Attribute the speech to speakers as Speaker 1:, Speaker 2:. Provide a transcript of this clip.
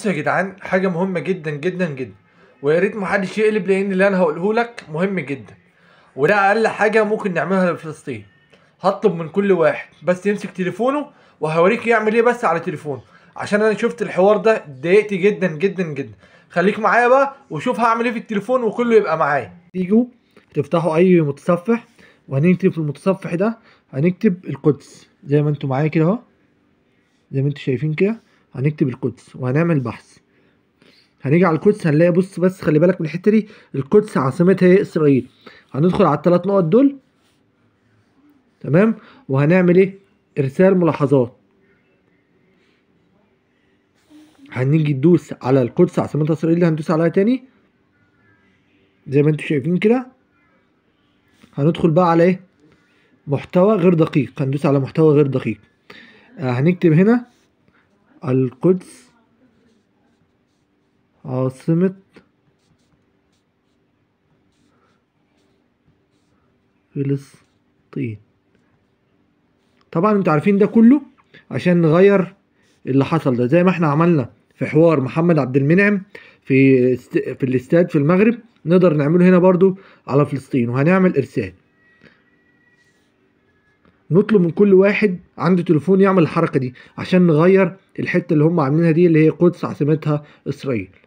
Speaker 1: بص يا جدعان حاجه مهمه جدا جدا جدا ويا ريت محدش يقلب لان اللي انا هقوله لك مهم جدا وده اقل حاجه ممكن نعملها لفلسطين هطلب من كل واحد بس يمسك تليفونه وهوريك يعمل ايه بس على تليفونه عشان انا شفت الحوار ده اتضايقت جدا جدا جدا خليك معايا بقى وشوف هعمل ايه في التليفون وكله يبقى معايا تيجوا تفتحوا اي متصفح وهنكتب في المتصفح ده هنكتب القدس زي ما انتوا معايا كده اهو زي ما انتوا شايفين كده هنكتب القدس وهنعمل بحث هنيجي على القدس هنلاقي بص بس خلي بالك من الحته دي القدس عاصمتها هي اسرائيل هندخل على الثلاث نقط دول تمام وهنعمل ايه ارسال ملاحظات هنيجي ندوس على القدس عاصمتها اسرائيل دي هندوس عليها تاني زي ما انتوا شايفين كده هندخل بقى على ايه محتوى غير دقيق هندوس على محتوى غير دقيق آه هنكتب هنا القدس عاصمة فلسطين طبعا انتوا عارفين ده كله عشان نغير اللي حصل ده زي ما احنا عملنا في حوار محمد عبد المنعم في است... في الاستاد في المغرب نقدر نعمله هنا برضو على فلسطين وهنعمل ارسال نطلب من كل واحد عنده تليفون يعمل الحركه دي عشان نغير الحته اللي هم عاملينها دي اللي هي قدس عاصمتها اسرائيل